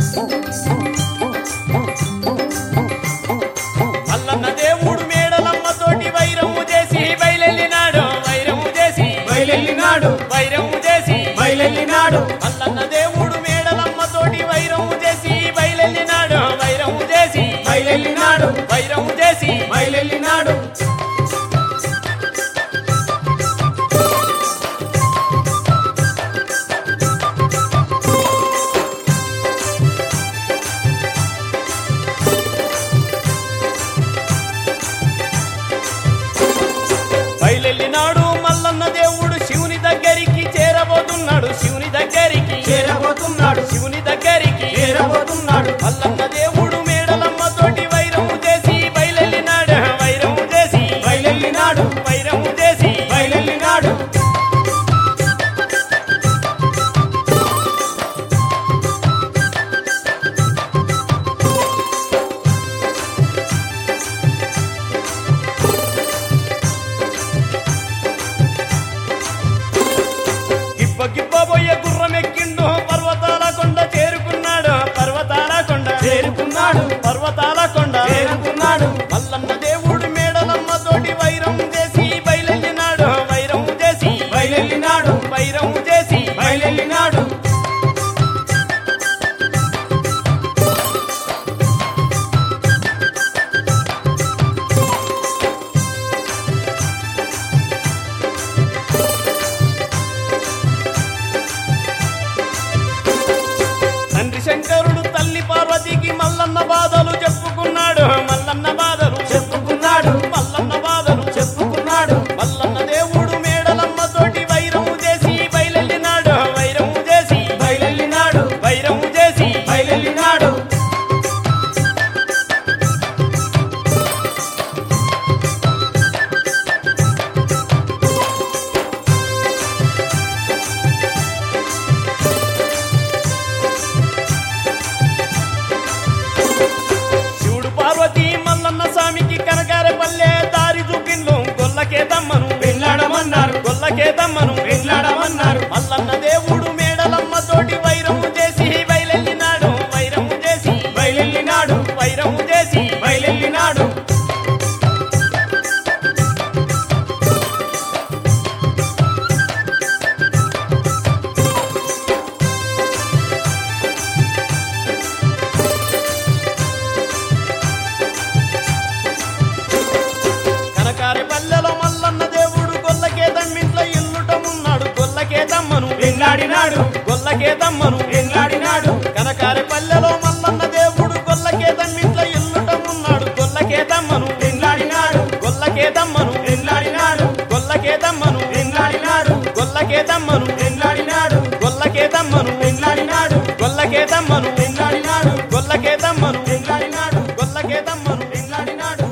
మల్లన్న దేవుడు మేడలమ్మ తోటి వైరము చేసి బయలెళ్ళినాడు వైరము చేసి బయలెళ్ళినాడు వైరము చేసి బయలెళ్ళినాడు మల్లన్న దేవుడు మేడలమ్మ తోటి వైరము చేసి బయలెళ్ళినాడు వైరము చేసి బయలెళ్ళినాడు వైరము చేసి బయలెళ్ళినాడు బయలెళ్ళినాడు మల్లన్న దేవుడు శివుని దగ్గరికి చేరబోతున్నాడు శివుని దగ్గరికి చేరబోతున్నాడు శివుని దగ్గరికి చేరబోతున్నాడు మల్లన్న దేవుడు మేడలమ్మ తోటి వైరము చేసి బయలెళ్ళినాడు వైరము చేసి బయలెళ్ళినాడు వైరము చేసి బయలెళ్ళినాడు గిబ్బ గిబ్బబోయే గుర్రం ఎక్కిండు పర్వతాల కొండ చేరుకున్నాడు పర్వతాల కొండ చేరుకున్నాడు పర్వతాల కొండ చేరుకున్నాడు మల్లన్న దేవుడు మేడలమ్మ తోటి వైరం చేసి బయలెళ్ళినాడు వైరం చేసి బయలెళ్ళినాడు వైరం చేసి బయలెళ్ళినాడు తండ్రి శంకరుడు తల్లి పార్వతికి మల్లన్న బాధలు చెప్పుకున్నాడు మల్లన్న బాధలు చెప్పుకున్నాడు మల్లన్న బాధలు చెప్పుకున్నాడు మల్లన్న దేవుడు మేడలమ్మ తోటి వైరము చేసి బయలెళ్ళినాడు వైరము చేసి బయలెళ్ళినాడు వైరము చేసి బయలెళ్ళినాడు శివుడు పార్వతి మల్లన్న స్వామికి కనకారె పల్లె దారి చూపిండు గొల్లకే తమ్మను వెళ్ళాడమన్నారు గొల్లకే తమ్మను వెళ్ళాడమన్నారు మల్లన్న దేవుడు మేడలమ్మ తోటి వైరము చేసి బయలెళ్ళినాడు వైరము చేసి బయలెళ్ళినాడు వైరము చేసి బయలెళ్ళినాడు కనకారె పల్లెలో మల్లన్న దేవుడు గొల్లకే తమ్మింట్లో ఇల్లుటమున్నాడు గొల్లకే తమ్మను వెళ్ళాడినాడు గొల్లకే తమ్మను వెళ్ళాడినాడు కనకారె పల్లెలో మల్లన్న దేవుడు గొల్లకే తమ్మింట్లో ఇల్లుటమున్నాడు గొల్లకే తమ్మను వెళ్ళాడినాడు గొల్లకే తమ్మను వెళ్ళాడినాడు గొల్లకే తమ్మను వెళ్ళాడినాడు గొల్లకే తమ్మను వెళ్ళాడినాడు గొల్లకే తమ్మను వెళ్ళాడినాడు గొల్లకే తమ్మను వెళ్ళాడినాడు గొల్లకే తమ్మను వెళ్ళాడినాడు గొల్లకే తమ్మను వెళ్ళాడినాడు